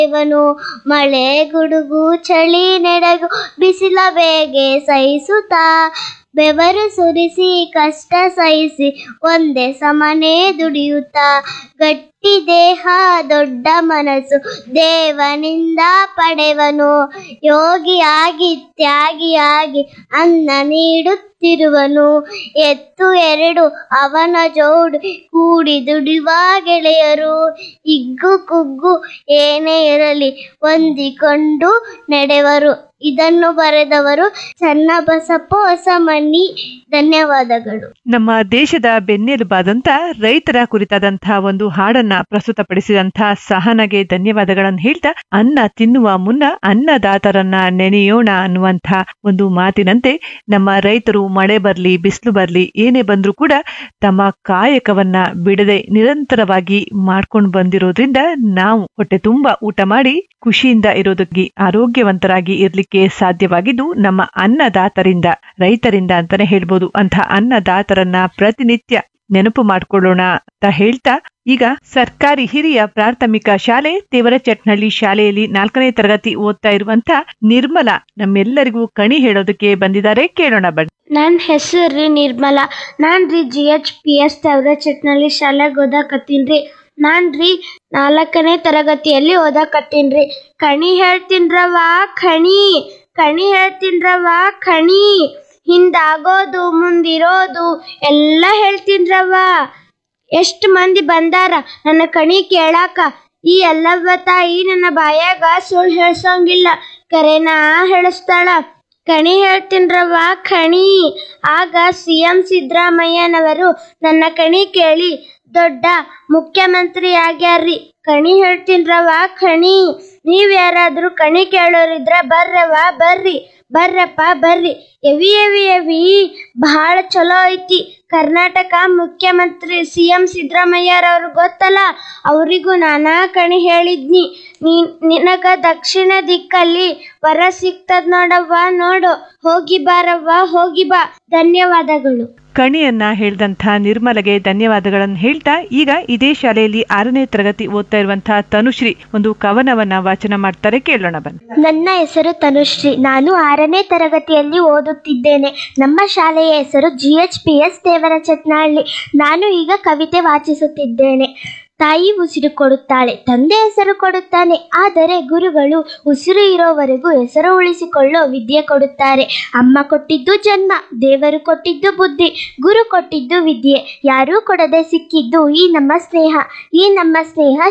ಇವನು ಮಳೆ ಗುಡುಗು ಚಳಿ ನೆಡಗು ಬಿಸಿಲ ಬೇಗೆ ಸಹಿಸುತ್ತಾ ಬೆವರು ಸುರಿಸಿ ಕಷ್ಟ ಸಹಿಸಿ ಒಂದೇ ಸಮನೆ ದುಡಿಯುತ್ತಾ ಗಟ್ಟಿ ದೇಹ ದೊಡ್ಡ ಮನಸ್ಸು ದೇವನಿಂದ ಪಡೆವನು ಯೋಗಿಯಾಗಿ ತ್ಯಾಗಿಯಾಗಿ ಅನ್ನ ನೀಡುತ್ತಿರುವನು ಎತ್ತು ಎರಡು ಅವನ ಜೋಡು ಕೂಡಿ ದುಡಿಯುವ ಗೆಳೆಯರು ಇಗ್ಗು ಕುಗ್ಗು ಏನೇ ಇರಲಿ ಹೊಂದಿಕೊಂಡು ನಡೆವರು ಇದನ್ನು ಬರೆದವರು ಚನ್ನಬಸಪ್ಪ ಹೊಸಮನಿ ಧನ್ಯವಾದಗಳು ನಮ್ಮ ದೇಶದ ಬೆನ್ನೆಲುಬಾದಂತ ರೈತರ ಕುರಿತಾದಂತಹ ಒಂದು ಹಾಡನ್ನ ಪ್ರಸ್ತುತಪಡಿಸಿದಂತಹ ಸಹನಗೆ ಧನ್ಯವಾದಗಳನ್ನು ಹೇಳ್ತಾ ಅನ್ನ ತಿನ್ನುವ ಮುನ್ನ ಅನ್ನದಾತರನ್ನ ನೆನೆಯೋಣ ಅನ್ನುವಂಥ ಒಂದು ಮಾತಿನಂತೆ ನಮ್ಮ ರೈತರು ಮಳೆ ಬರ್ಲಿ ಬಿಸಿಲು ಬರ್ಲಿ ಏನೇ ಬಂದ್ರೂ ಕೂಡ ತಮ್ಮ ಕಾಯಕವನ್ನ ಬಿಡದೆ ನಿರಂತರವಾಗಿ ಮಾಡ್ಕೊಂಡು ಬಂದಿರೋದ್ರಿಂದ ನಾವು ಹೊಟ್ಟೆ ತುಂಬಾ ಊಟ ಮಾಡಿ ಖುಷಿಯಿಂದ ಇರೋದಕ್ಕೆ ಆರೋಗ್ಯವಂತರಾಗಿ ಇರ್ಲಿಕ್ಕೆ ಸಾಧ್ಯವಾಗಿದ್ದು ನಮ್ಮ ಅನ್ನದಾತರಿಂದ ರೈತರಿಂದ ಅಂತಾನೆ ಹೇಳ್ಬೋದು ಅಂತ ಅನ್ನದಾತರನ್ನ ಪ್ರತಿನಿತ್ಯ ನೆನಪು ಮಾಡ್ಕೊಳ್ಳೋಣ ಅಂತ ಹೇಳ್ತಾ ಈಗ ಸರ್ಕಾರಿ ಹಿರಿಯ ಪ್ರಾಥಮಿಕ ಶಾಲೆ ದೇವರಚಟ್ನಳ್ಳಿ ಶಾಲೆಯಲ್ಲಿ ನಾಲ್ಕನೇ ತರಗತಿ ಓದ್ತಾ ಇರುವಂತ ನಿರ್ಮಲಾ ನಮ್ಮೆಲ್ಲರಿಗೂ ಕಣಿ ಹೇಳೋದಕ್ಕೆ ಬಂದಿದ್ದಾರೆ ಕೇಳೋಣ ಬನ್ನಿ ನನ್ನ ಹೆಸರು ರೀ ನಿರ್ಮಲಾ ನಾನು ರೀ ಜಿ ಎಚ್ ಪಿ ಎಸ್ ಚಟ್ನಲ್ಲಿ ಶಾಲೆಗೆ ಓದಾಕತ್ತೀನಿ ರೀ ನಾನು ರೀ ನಾಲ್ಕನೇ ತರಗತಿಯಲ್ಲಿ ಓದಾಕತ್ತೀನಿ ರೀ ಕಣಿ ಹೇಳ್ತೀನ್ರವ್ವ ಖಣಿ ಕಣಿ ಹೇಳ್ತೀನ್ರವ್ವ ಖಣಿ ಹಿಂದಾಗೋದು ಮುಂದಿರೋದು ಎಲ್ಲ ಹೇಳ್ತೀನ್ರವ್ವ ಎಷ್ಟು ಮಂದಿ ಬಂದಾರ ನನ್ನ ಕಣಿ ಕೇಳಾಕ ಈ ಎಲ್ಲವ್ವ ತಾಯಿ ನನ್ನ ಬಾಯಾಗ ಸುಳ್ಳು ಹೇಳ್ಸಂಗಿಲ್ಲ ಕರೆನಾ ಹೇಳಿಸ್ತಾಳ ಕಣಿ ಹೇಳ್ತೀನ್ರವ್ವ ಖಣಿ ಆಗ ಸಿ ಎಂ ಸಿದ್ದರಾಮಯ್ಯನವರು ನನ್ನ ಕಣಿ ಕೇಳಿ ದೊಡ್ಡ ಮುಖ್ಯಮಂತ್ರಿ ಆಗ್ಯಾರ್ರಿ ಕಣಿ ಹೇಳ್ತೀನ್ರವ್ವ ಖಣಿ ನೀವ್ ಯಾರಾದ್ರೂ ಕಣಿ ಕೇಳೋರಿದ್ರ ಬರ್ರವ್ವ ಬರ್ರಿ ಬರ್ರಪ್ಪ ಬರ್ರಿ ಎವಿ ಎವಿ ಎವಿ ಬಹಳ ಚಲೋ ಐತಿ ಕರ್ನಾಟಕ ಮುಖ್ಯಮಂತ್ರಿ ಸಿ ಎಂ ಸಿದ್ದರಾಮಯ್ಯರವ್ರು ಗೊತ್ತಲ್ಲ ಅವರಿಗೂ ನಾನಾ ಕಣಿ ಹೇಳಿದ್ನಿ ನೀ ನಿನಗ ದಕ್ಷಿಣ ದಿಕ್ಕಲ್ಲಿ ವರ ಸಿಗ್ತದ ನೋಡವ್ವ ನೋಡು ಹೋಗಿ ಬಾರವ್ವ ಹೋಗಿ ಬಾ ಧನ್ಯವಾದಗಳು ಕಣಿಯನ್ನ ಹೇಳ್ದಂಥ ನಿರ್ಮಲಗೆ ಧನ್ಯವಾದಗಳನ್ನು ಹೇಳ್ತಾ ಈಗ ಇದೇ ಶಾಲೆಯಲ್ಲಿ ಆರನೇ ತರಗತಿ ಓದ್ತಾ ಇರುವಂತಹ ತನುಶ್ರೀ ಒಂದು ಕವನವನ್ನ ವಾಚನ ಮಾಡ್ತಾರೆ ಕೇಳೋಣ ಬನ್ನಿ ನನ್ನ ಹೆಸರು ತನುಶ್ರೀ ನಾನು ಆರನೇ ತರಗತಿಯಲ್ಲಿ ಓದುತ್ತಿದ್ದೇನೆ ನಮ್ಮ ಶಾಲೆಯ ಹೆಸರು G H P S Devarachatnahalli ನಾನು ಈಗ ಕವಿತೆ ವಾಚಿಸುತ್ತಿದ್ದೇನೆ ತಾಯಿ ಉಸಿರು ಕೊಡುತ್ತಾಳೆ ತಂದೆ ಹೆಸರು ಕೊಡುತ್ತಾನೆ ಆದರೆ ಗುರುಗಳು ಉಸಿರು ಇರೋವರೆಗೂ ಹೆಸರು ಉಳಿಸಿಕೊಳ್ಳೋ ವಿದ್ಯೆ ಕೊಡುತ್ತಾರೆ ಅಮ್ಮ ಕೊಟ್ಟಿದ್ದು ಜನ್ಮ ದೇವರು ಕೊಟ್ಟಿದ್ದು ಬುದ್ಧಿ ಗುರು ಕೊಟ್ಟಿದ್ದು ವಿದ್ಯೆ ಯಾರೂ ಕೊಡದೆ ಸಿಕ್ಕಿದ್ದು ಈ ನಮ್ಮ ಸ್ನೇಹ ಈ ನಮ್ಮ ಸ್ನೇಹ